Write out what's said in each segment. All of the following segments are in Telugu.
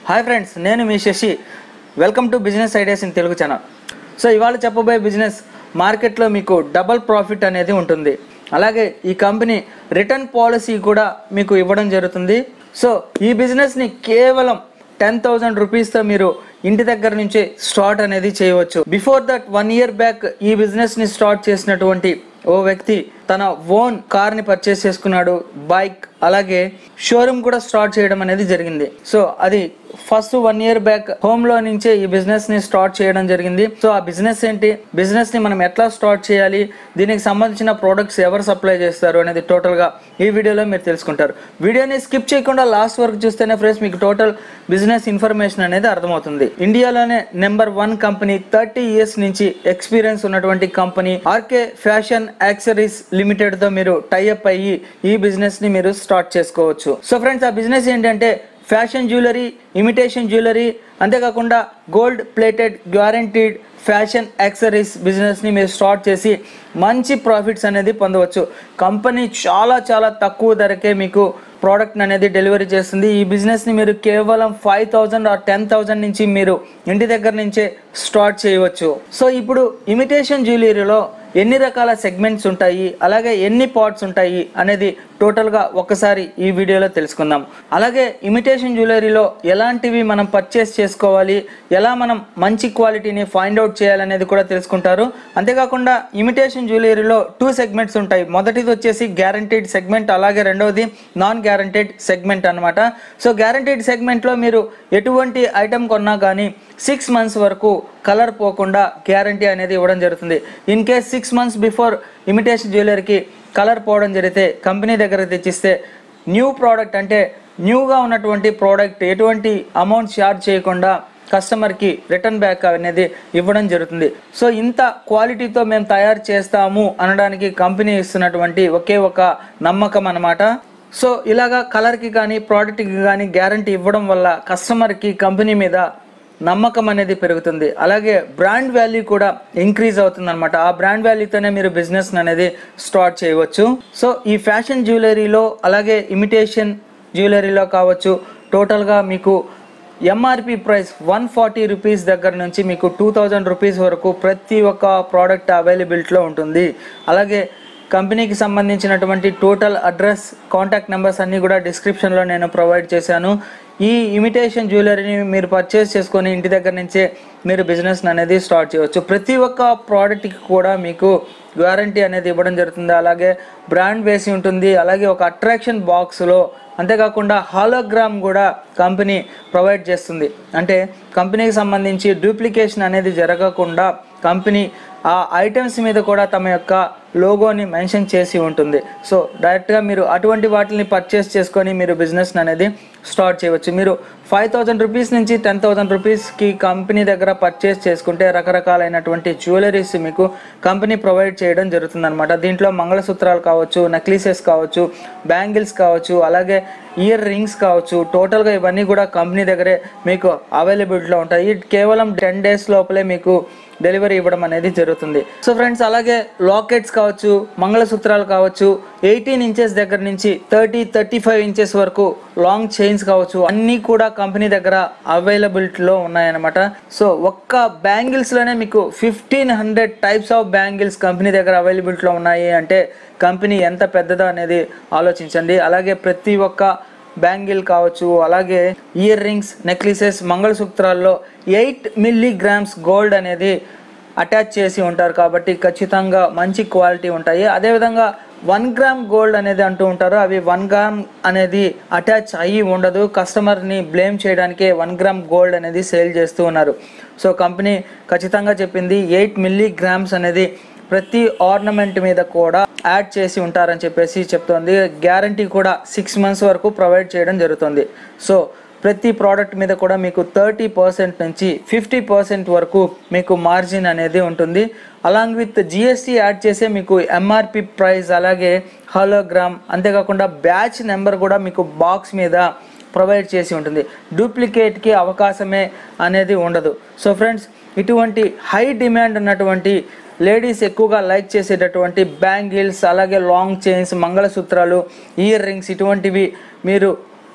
హాయ్ ఫ్రెండ్స్ నేను మీ Shashi welcome to business ideas in Telugu channel so ఇవాళ చెప్పబోయే బిజినెస్ మార్కెట్లో మీకు డబల్ ప్రాఫిట్ అనేది ఉంటుంది అలాగే ఈ కంపెనీ రిటర్న్ పాలసీ కూడా మీకు ఇవ్వడం జరుగుతుంది సో ఈ బిజినెస్ని కేవలం టెన్ థౌజండ్ రూపీస్తో మీరు ఇంటి దగ్గర నుంచే స్టార్ట్ అనేది చేయవచ్చు before that one year back ఈ బిజినెస్ని స్టార్ట్ చేసినటువంటి ఓ వ్యక్తి తన ఓన్ కార్ని పర్చేస్ చేసుకున్నాడు బైక్ అలాగే షోరూమ్ కూడా స్టార్ట్ చేయడం అనేది జరిగింది సో అది first one year back home లో నుంచే ఈ బిజినెస్ ని స్టార్ట్ చేయడం జరిగింది సో ఆ బిజినెస్ ఏంటి బిజినెస్ ని మనం ఎట్లా స్టార్ట్ చేయాలి దీనికి సంబంధించిన ప్రోడక్ట్స్ ఎవరు సప్లై చేస్తారు అనేది టోటల్ గా ఈ వీడియోలో మీరు తెలుసుకుంటారు వీడియోని స్కిప్ చేయకుండా లాస్ట్ వరకు చూస్తేనే ఫ్రెండ్స్ మీకు టోటల్ బిజినెస్ ఇన్ఫర్మేషన్ అనేది అర్థమవుతుంది ఇండియాలోనే number one company thirty years నుంచి ఎక్స్పీరియన్స్ ఉన్నటువంటి company RK fashion accessories limited తో మీరు టైఅప్ అయ్యి ఈ బిజినెస్ ని మీరు స్టార్ట్ చేసుకోవచ్చు సో ఫ్రెండ్స్ ఆ బిజినెస్ ఏంటంటే ఫ్యాషన్ జ్యువెలరీ ఇమిటేషన్ జ్యువెలరీ అంతేకాకుండా gold plated guaranteed fashion accessories బిజినెస్ని మీరు స్టార్ట్ చేసి మంచి ప్రాఫిట్స్ అనేది పొందవచ్చు కంపెనీ చాలా చాలా తక్కువ ధరకే మీకు ప్రోడక్ట్ అనేది డెలివరీ చేస్తుంది ఈ బిజినెస్ని మీరు కేవలం five thousand or ten thousand నుంచి మీరు ఇంటి దగ్గర నుంచే స్టార్ట్ చేయవచ్చు సో ఇప్పుడు ఇమిటేషన్ జ్యువెలరీలో ఎన్ని రకాల సెగ్మెంట్స్ ఉంటాయి అలాగే ఎన్ని పార్ట్స్ ఉంటాయి అనేది టోటల్గా ఒక్కసారి ఈ వీడియోలో తెలుసుకుందాం అలాగే ఇమిటేషన్ జ్యువెలరీలో ఎలాంటివి మనం పర్చేస్ చేసుకోవాలి ఎలా మనం మంచి క్వాలిటీని ఫైండ్ అవుట్ చేయాలనేది కూడా తెలుసుకుంటారు అంతేకాకుండా ఇమిటేషన్ జ్యువెలరీలో టూ సెగ్మెంట్స్ ఉంటాయి మొదటిది వచ్చేసి గ్యారంటీడ్ సెగ్మెంట్ అలాగే రెండవది నాన్ గ్యారంటీడ్ సెగ్మెంట్ అనమాట సో గ్యారంటీడ్ సెగ్మెంట్లో మీరు ఎటువంటి ఐటెం కొన్నా కానీ సిక్స్ మంత్స్ వరకు కలర్ పోకుండా గ్యారంటీ అనేది ఇవ్వడం జరుగుతుంది in case six months before imitation జ్యువెలరీకి కలర్ పోవడం జరిగితే కంపెనీ దగ్గర తెచ్చిస్తే న్యూ ప్రోడక్ట్ అంటే న్యూగా ఉన్నటువంటి ప్రోడక్ట్ ఎటువంటి అమౌంట్ చార్జ్ చేయకుండా కస్టమర్కి రిటర్న్ బ్యాక్ అనేది ఇవ్వడం జరుగుతుంది సో ఇంత క్వాలిటీతో మేము తయారు చేస్తాము అనడానికి కంపెనీ ఇస్తున్నటువంటి ఒకే ఒక నమ్మకం అన్నమాట సో ఇలాగా కలర్కి కానీ ప్రోడక్ట్కి కానీ గ్యారంటీ ఇవ్వడం వల్ల కస్టమర్కి కంపెనీ మీద నమ్మకం అనేది పెరుగుతుంది అలాగే బ్రాండ్ వాల్యూ కూడా ఇంక్రీజ్ అవుతుంది అనమాట ఆ బ్రాండ్ వాల్యూతోనే మీరు బిజినెస్ అనేది స్టార్ట్ చేయవచ్చు సో ఈ ఫ్యాషన్ జ్యువెలరీలో అలాగే ఇమిటేషన్ జ్యువెలరీలో కావచ్చు టోటల్గా మీకు MRP price one forty rupees దగ్గర నుంచి మీకు టూ థౌజండ్ రూపీస్ వరకు ప్రతి ఒక్క ప్రోడక్ట్ అవైలబిలిటీలో ఉంటుంది అలాగే కంపెనీకి సంబంధించినటువంటి టోటల్ అడ్రస్ కాంటాక్ట్ నెంబర్స్ అన్నీ కూడా డిస్క్రిప్షన్లో నేను ప్రొవైడ్ చేశాను ఈ ఇమిటేషన్ జ్యువెలరీని మీరు పర్చేస్ చేసుకొని ఇంటి దగ్గర నుంచే మీరు బిజినెస్ అనేది స్టార్ట్ చేయవచ్చు ప్రతి ఒక్క ప్రోడక్ట్కి కూడా మీకు గ్యారంటీ అనేది ఇవ్వడం జరుగుతుంది అలాగే బ్రాండ్ వేసి ఉంటుంది అలాగే ఒక అట్రాక్షన్ బాక్స్లో అంతేకాకుండా హాలోగ్రామ్ కూడా కంపెనీ ప్రొవైడ్ చేస్తుంది అంటే కంపెనీకి సంబంధించి డూప్లికేషన్ అనేది జరగకుండా కంపెనీ ఆ ఐటమ్స్ మీద కూడా తమ యొక్క లోగోని మెన్షన్ చేసి ఉంటుంది సో డైరెక్ట్గా మీరు అటువంటి వాటిని పర్చేస్ చేసుకొని మీరు బిజినెస్ అనేది స్టార్ట్ చేయవచ్చు మీరు ఫైవ్ థౌజండ్ రూపీస్ నుంచి టెన్ థౌజండ్ రూపీస్కి కంపెనీ దగ్గర పర్చేస్ చేసుకుంటే రకరకాలైనటువంటి జ్యువెలరీస్ మీకు కంపెనీ ప్రొవైడ్ చేయడం జరుగుతుంది అనమాట దీంట్లో మంగళసూత్రాలు కావచ్చు నెక్లెసెస్ కావచ్చు బ్యాంగిల్స్ కావచ్చు అలాగే ఇయర్ రింగ్స్ కావచ్చు టోటల్గా ఇవన్నీ కూడా కంపెనీ దగ్గరే మీకు అవైలబిలిటీలో ఉంటాయి ఇది కేవలం టెన్ డేస్ లోపలే మీకు డెలివరీ ఇవ్వడం అనేది జరుగుతుంది సో ఫ్రెండ్స్ అలాగే లాకెట్స్ కావచ్చు మంగళసూత్రాలు కావచ్చు ఎయిటీన్ ఇంచెస్ దగ్గర నుంచి థర్టీ థర్టీ ఫైవ్ ఇంచెస్ వరకు లాంగ్ చైన్స్ కావచ్చు అన్నీ కూడా కంపెనీ దగ్గర అవైలబిలిటీలో ఉన్నాయన్నమాట సో ఒక్క బ్యాంగిల్స్లోనే మీకు fifteen hundred types of bangles company దగ్గర అవైలబిలిటీలో ఉన్నాయి అంటే కంపెనీ ఎంత పెద్దదో అనేది ఆలోచించండి అలాగే ప్రతి ఒక్క బ్యాంగిల్ కావచ్చు అలాగే ఇయర్ రింగ్స్ నెక్లెసెస్ మంగళసూత్రాల్లో ఎయిట్ మిల్లీగ్రామ్స్ గోల్డ్ అనేది అటాచ్ చేసి ఉంటారు కాబట్టి ఖచ్చితంగా మంచి క్వాలిటీ ఉంటాయి అదేవిధంగా వన్ గ్రామ్ గోల్డ్ అనేది అంటూ ఉంటారు అవి వన్ గ్రామ్ అనేది అటాచ్ అయ్యి ఉండదు కస్టమర్ని బ్లేమ్ చేయడానికే వన్ గ్రామ్ గోల్డ్ అనేది సేల్ చేస్తూ ఉన్నారు సో కంపెనీ ఖచ్చితంగా చెప్పింది ఎయిట్ మిల్లీ గ్రామ్స్ అనేది ప్రతి ఆర్నమెంట్ మీద కూడా యాడ్ చేసి ఉంటారని చెప్పేసి చెప్తోంది గ్యారంటీ కూడా సిక్స్ మంత్స్ వరకు ప్రొవైడ్ చేయడం జరుగుతుంది సో ప్రతి ప్రోడక్ట్ మీద కూడా మీకు థర్టీ పర్సెంట్ నుంచి ఫిఫ్టీ పర్సెంట్ వరకు మీకు మార్జిన్ అనేది ఉంటుంది అలాంగ్ విత్ జిఎస్టీ యాడ్ చేసే మీకు ఎంఆర్పి ప్రైస్ అలాగే హోలోగ్రామ్ అంతేకాకుండా బ్యాచ్ నెంబర్ కూడా మీకు బాక్స్ మీద ప్రొవైడ్ చేసి ఉంటుంది డూప్లికేట్కి అవకాశమే అనేది ఉండదు సో ఫ్రెండ్స్ ఇటువంటి హై డిమాండ్ ఉన్నటువంటి లేడీస్ ఎక్కువగా లైక్ చేసేటటువంటి బ్యాంగిల్స్ అలాగే లాంగ్ చైన్స్ మంగళసూత్రాలు ఇయర్ రింగ్స్ ఇటువంటివి మీరు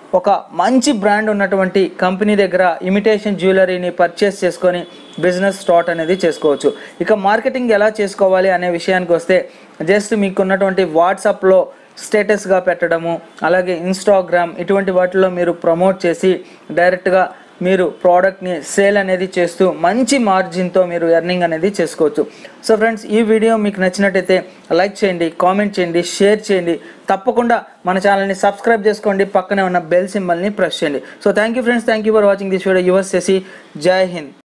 ఒక మంచి బ్రాండ్ ఉన్నటువంటి కంపెనీ దగ్గర ఇమిటేషన్ జ్యువెలరీని పర్చేస్ చేసుకొని బిజినెస్ స్టార్ట్ అనేది చేసుకోవచ్చు ఇక మార్కెటింగ్ ఎలా చేసుకోవాలి అనే విషయానికి వస్తే జస్ట్ మీకు ఉన్నటువంటి వాట్సాప్లో స్టేటస్గా పెట్టడము అలాగే ఇన్స్టాగ్రామ్ ఇటువంటి వాటిలో మీరు ప్రమోట్ చేసి డైరెక్ట్గా మీరు ప్రోడక్ట్ని సేల్ అనేది చేస్తూ మంచి మార్జిన్తో మీరు ఎర్నింగ్ అనేది చేసుకోవచ్చు సో ఫ్రెండ్స్ ఈ వీడియో మీకు నచ్చినట్టయితే లైక్ చేయండి కామెంట్ చేయండి షేర్ చేయండి తప్పకుండా మన ఛానల్ని సబ్స్క్రైబ్ చేసుకోండి పక్కనే ఉన్న బెల్ సింబల్ని ప్రెస్ చేయండి so thank you friends thank you for watching this video your Shashi జై హింద్